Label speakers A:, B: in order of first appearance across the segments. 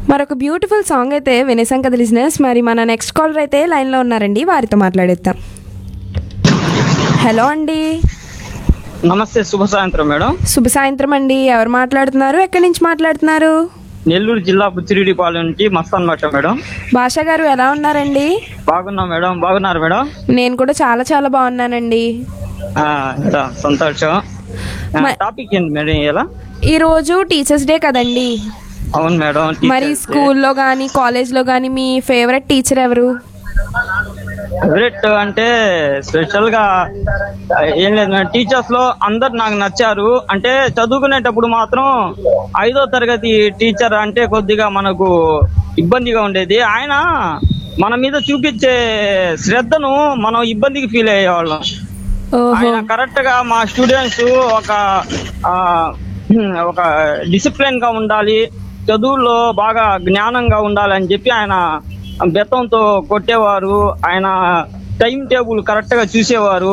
A: మరొక beautiful song అయితే వినేసాం కదా లిజినెస్ మరి మన నెక్స్ట్ కాలర్ అయితే లైన్లో ఉన్నారండి వారితో మాట్లాడేద్దాం హలో అండి
B: నమస్తే శుభ సాయంత్రం మేడం
A: శుభ సాయంత్రం అండి ఎవరు మాట్లాడుతున్నారు ఎక్కడి నుంచి మాట్లాడుతున్నారు
B: నెల్లూరు జిల్లా బుచ్చిరెడ్డిపాలెం నుంచి మస్తాన్ భాష మేడం
A: భాష గారు ఎలా ఉన్నారండి
B: బాగున్నాం మేడం బాగున్నారు మేడం
A: నేను కూడా చాలా చాలా బాగున్నానండి
B: ఆ, ఇంత సంతోషం ఆ,
A: మ-
B: టాపిక్ ఏంటి మేడం ఇలా
A: ఈరోజు టీచర్స్ డే కదండి
B: అవును మేడం
A: మరి స్కూల్లో కానీ కాలేజ్లో కానీ మీ ఫేవరెట్ టీచర్ ఎవరు
B: ఫేవరెట్ అంటే స్పెషల్ గా ఆ, ఏం లేదు మేడం టీచర్స్ లో అందరు నాకు నచ్చారు అంటే చదువుకునేటప్పుడు మాత్రం ఐదో తరగతి టీచర్ అంటే కొద్దిగా మనకు ఇబ్బందిగా ఉండేది ఆయన మన మీద చూపించే శ్రద్ధను మనం ఇబ్బందికి ఫీల్ అయ్యేవాళ్ళం
A: ఓహో
B: ఆయన కరెక్ట్ గా మా స్టూడెంట్స్ ఒక ఆ, ఒక డిసిప్లిన్ గా ఉండాలి చదువుల్లో బాగా జ్ఞానంగా ఉండాలని చెప్పి ఆయన బెత్తంతో కొట్టేవారు ఆయన టైం టేబుల్ కరెక్ట్ గా చూసేవారు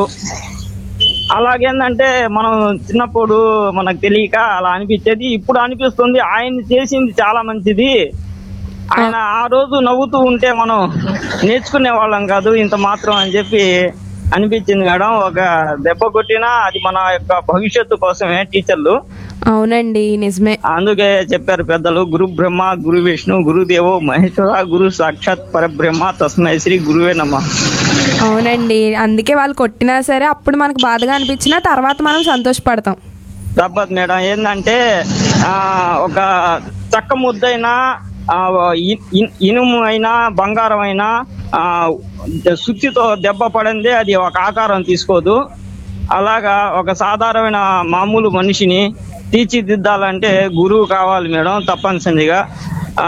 B: అలాగేందంటే మనం చిన్నప్పుడు మనకు తెలియక అలా అనిపించేది ఇప్పుడు అనిపిస్తుంది ఆయన చేసింది చాలా మంచిది ఆయన ఆ రోజు నవ్వుతూ ఉంటే మనం నేర్చుకునే వాళ్ళం కాదు ఇంత మాత్రం అని చెప్పి అనిపించింది మేడం ఒక దెబ్బ కొట్టినా అది మన యొక్క భవిష్యత్తు కోసమే టీచర్లు
A: అవునండి నిజమే
B: అందుకే చెప్పారు పెద్దలు గురు బ్రహ్మ గురు విష్ణు గురుదేవో మహేశ్వర గురు సాక్షాత్ పరబ్రహ్మ తస్మై శ్రీ గురువే నమ
A: అవునండి అందుకే వాళ్ళు కొట్టినా సరే అప్పుడు మనకు బాధగా అనిపించినా తర్వాత మనం సంతోషపడతాం
B: తప్పదు మేడం ఏంటంటే ఆ ఒక చక్క ముద్దైనా ఆ, ఇ- ఇ- ఇనుము అయినా బంగారం అయినా ఆ, సుత్తితో దెబ్బ పడిందే అది ఒక ఆకారం తీసుకోదు అలాగా ఒక సాధారణమైన మామూలు మనిషిని తీర్చిదిద్దాలంటే గురువు కావాలి మేడం తప్పనిసరిగా ఆ,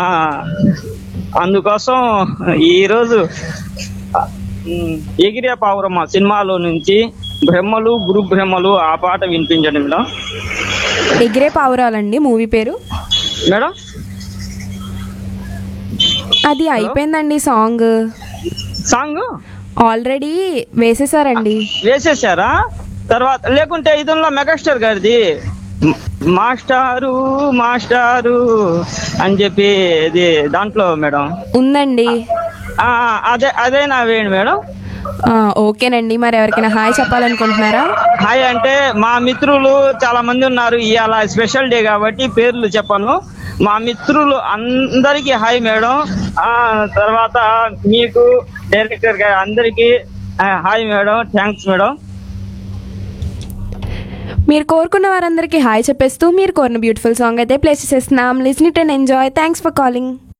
B: అందుకోసం ఈరోజు ఉమ్, ఎగిరే పావురమ్మ సినిమాలో నుంచి బ్రహ్మలు గురు బ్రహ్మలు ఆ పాట వినిపించండి మేడం
A: ఎగిరే పావురాలండి మూవీ పేరు
B: మేడం
A: అది అయిపోయిందండి సాంగ్
B: సాంగ్
A: ఆల్రెడీ వేసేసారండి
B: వేసేసారా తర్వాత లేకుంటే ఇదంలో మెగాస్టార్ గారిది మ- మాస్టారు మాస్టారు అని చెప్పి ఇది దాంట్లో మేడం
A: ఉందండి
B: ఆ, అదే అదేనా వేయండి మేడం
A: ఆ, ఓకేనండి మరి ఎవరికైనా హాయ్ చెప్పాలనుకుంటున్నారా
B: హాయ్ అంటే మా మిత్రులు చాలా మంది ఉన్నారు ఇవాళ స్పెషల్ డే కాబట్టి పేర్లు చెప్పను మా మిత్రులు అందరికి హాయ్ మేడం ఆ తర్వాత మీకు డైరెక్టర్ గారు అందరికి హాయ్ మేడం థ్యాంక్స్ మేడం
A: మీరు కోరుకున్న వారందరికీ హాయ్ చెప్పేస్తూ మీరు కోరిన బ్యూటిఫుల్ సాంగ్ అయితే ప్లే చేసేస్తున్నాం listen it and enjoy thanks for calling